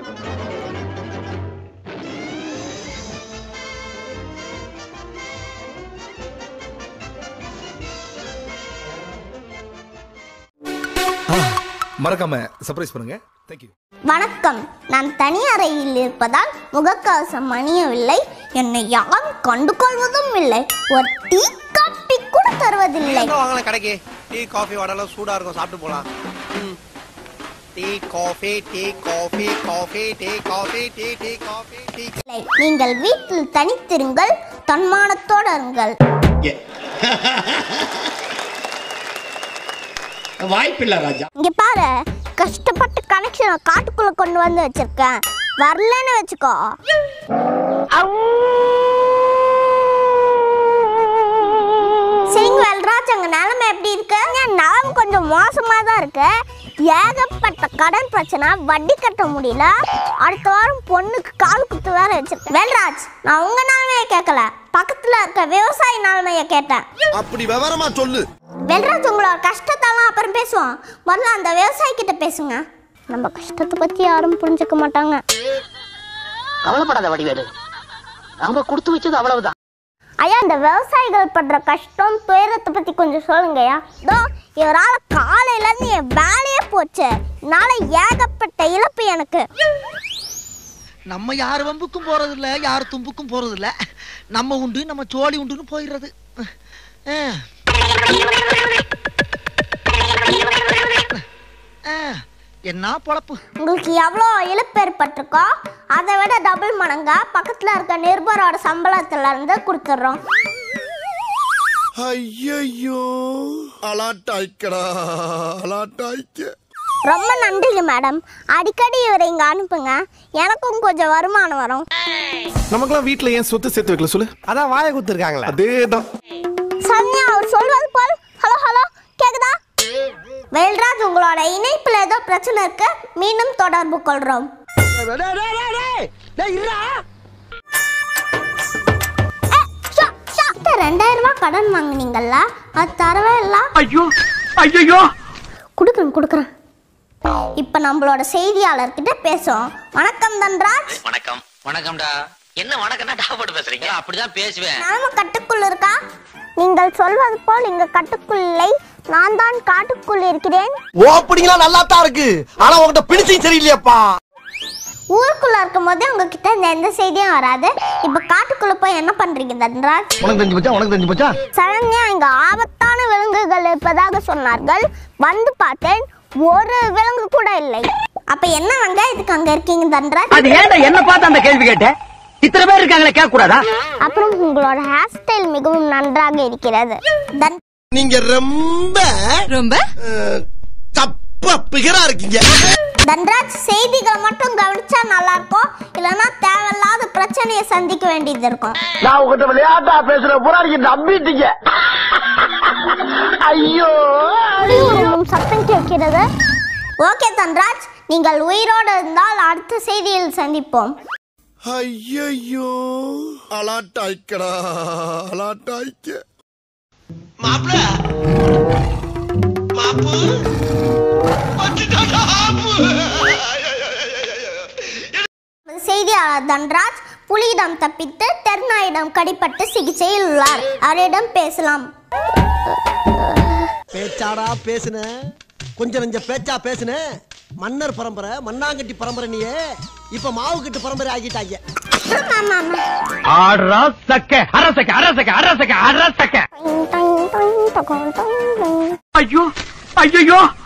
மறக்காம சர்ப்ரைஸ் பண்ணுங்க தேங்க்யூ வணக்கம் நான் தனி அறையில் இருப்பதால் முகக்கவசம் அணியவில்லை என்னை யாரும் கண்டுகொள்வதும் இல்லை ஒரு டீ காப்பி கூட தருவதில்லை வாங்கலாம் கடைக்கு டீ காஃபி வடலாம் சூடா இருக்கும் சாப்பிட்டு போலாம் ம். Tea coffee tea coffee coffee tea coffee tea tea coffee tea இல்லை. நீங்கள் வீட்டில் தனித்திருங்கள் தன்மானத்தோடு இருங்கள் வாய்ப்பில்லை ராஜா இங்க பாரு கஷ்டப்பட்டு கனெக்ஷனை காட்டுக்குள்ள கொண்டு வந்து வச்சிருக்கேன் வரலன்னு வச்சுக்கோ சரிங்க வெல்ராஜ் அங்க நிலைமை எப்படி இருக்கு என் நிலைமை கொஞ்சம் மோசமா தான் இருக்கு ஏகப்பட்ட கடன் பிரச்சனை வட்டி கட்ட முடியல அடுத்த வாரம் பொண்ணுக்கு கால் குத்து வேற வச்சிருக்கேன் வெல்ராஜ் நான் உங்க நிலைமையை கேட்கல பக்கத்துல இருக்க விவசாயி நிலைமையை கேட்டேன் அப்படி விவரமா சொல்லு வெல்ராஜ் உங்களோட கஷ்டத்தெல்லாம் அப்புறம் பேசுவோம் முதல்ல அந்த விவசாயி கிட்ட பேசுங்க நம்ம கஷ்டத்தை பத்தி யாரும் புரிஞ்சுக்க மாட்டாங்க கவலைப்படாத வடிவேலு அவங்க கொடுத்து வச்சது அவ்வளவுதான் ஐயா இந்த விவசாயிகள் படுற கஷ்டம் துயரத்தை பத்தி கொஞ்சம் சொல்லுங்கய்யா இதோ இவரால காலையில இருந்து என் வேலையே போச்சு இதனால ஏகப்பட்ட இழப்பு எனக்கு நம்ம யார் வம்புக்கும் போறது இல்ல யார் தும்புக்கும் போறது இல்ல நம்ம உண்டு நம்ம சோழி உண்டுன்னு போயிடுறது அஹ். அஹ். என்ன பொழப்பு உங்களுக்கு எவ்வளோ இழப்பு ஏற்பட்டிருக்கோ அதை விட டபுள் மடங்கா பக்கத்துல இருக்க நிருபரோட சம்பளத்துல இருந்து கொடுத்துட்றோம் ஐயோ அலாட்டாய்க்கடா அலாட்டாய்க்க ரொம்ப நன்றிங்க மேடம் அடிக்கடி இவரை இங்க அனுப்புங்க எனக்கும் கொஞ்சம் வருமானம் வரும் நமக்கெல்லாம் வீட்ல ஏன் சொத்து சேர்த்து வைக்கல சொல்லு அதான் வாயை குத்துருக்காங்களே அதேதான் சன்யா அவர் சொல்வது போல் ஹலோ ஹலோ கேக்குதா வேல்ராஜ் உங்களோட இணைப்புல ஏதோ பிரச்சனை இருக்கு மீண்டும் தொடர்பு கொள்றோம் ஏ, ஷா, ஷா. இந்த ரெண்டாயிரம் ரூபாய் கடன் வாங்குனீங்கல்ல அது தரவே இல்ல ஐயோ ஐயோ கொடுக்குறேன் கொடுக்குறேன் இப்ப நம்மளோட செய்தியாளர்கிட்ட பேசுவோம் வணக்கம் தன்ராஜ் வணக்கம் வணக்கம்டா என்ன வணக்கம்னா டா போட்டு பேசுறீங்க அப்படிதான் பேசுவேன் நிலைமை கட்டுக்குள் இருக்கா நீங்கள் சொல்வது போல் இங்க கட்டுக்குள் இல்லை நான் தான் காட்டுக்குள் இருக்கிறேன் ஓப்பனிங்லாம் நல்லா தான் இருக்கு ஆனா உங்ககிட்ட பிடிச்சும் சரியில்லையாப்பா ஊருக்குள்ள இருக்கும் போதே உங்ககிட்ட இந்த எந்த செய்தியும் வராது இப்ப காட்டுக்குள்ள போய் என்ன பண்றீங்க தன்ராஜ் உனக்கு தெரிஞ்சு போச்சா உனக்கு தெரிஞ்சு போச்சா சரண்யா இங்க ஆபத்தான விலங்குகள் இருப்பதாக சொன்னார்கள் வந்து பார்த்தேன் ஒரு விலங்கு கூட இல்லை அப்ப என்ன வாங்க இதுக்கு அங்க இருக்கீங்க தன்ராஜ் அது ஏன்டா என்ன பார்த்து அந்த கேள்வி கேட்ட இத்தனை பேர் இருக்காங்களே கேட்க கூடாதா அப்புறம் உங்களோட ஹேர் ஸ்டைல் மிகவும் நன்றாக இருக்கிறது தன் நீங்க ரொம்ப ரொம்ப தப்பா பிகரா இருக்கீங்க தன்ராஜ் செய்திகளை மட்டும் கவனிச்சா நல்லா இருக்கும் இல்லைன்னா தேவையில்லாத பிரச்சனையை சந்திக்க வேண்டியது இருக்கும் நான் உங்ககிட்ட விளையாட்டா பேசுற பூரா நீங்க நம்பிட்டீங்க ஐயோ உம் சத்தம் கேட்கிறது ஓகே தன்ராஜ் நீங்கள் உயிரோடு இருந்தால் அடுத்த செய்தியில் சந்திப்போம் ஐயோ அலாட்டாய்க்கடா அலாட்டாய்க்க செய்தியாளர் தன்ராஜ் புலியிடம் தப்பித்து தெர்னாயிடம் கடிப்பட்டு சிகிச்சையில் உள்ளார் அவரிடம் பேசலாம் பேச்சாடா பேசுன கொஞ்சம் நெஞ்ச பேச்சா பேசுன மன்னர் பரம்பரை மண்ணாங்கட்டி பரம்பரை நீயே இப்ப மாவு கட்டு பரம்பரை ஆகிட்டாங்க ஆமா, ஆமா. ஆடுறா சக்க அரசக்க அரசக்க அரசக்க அரசக்க டைங், டைங், டைங், டொகொங், டைங், டைங். ஐயோ ஐயோ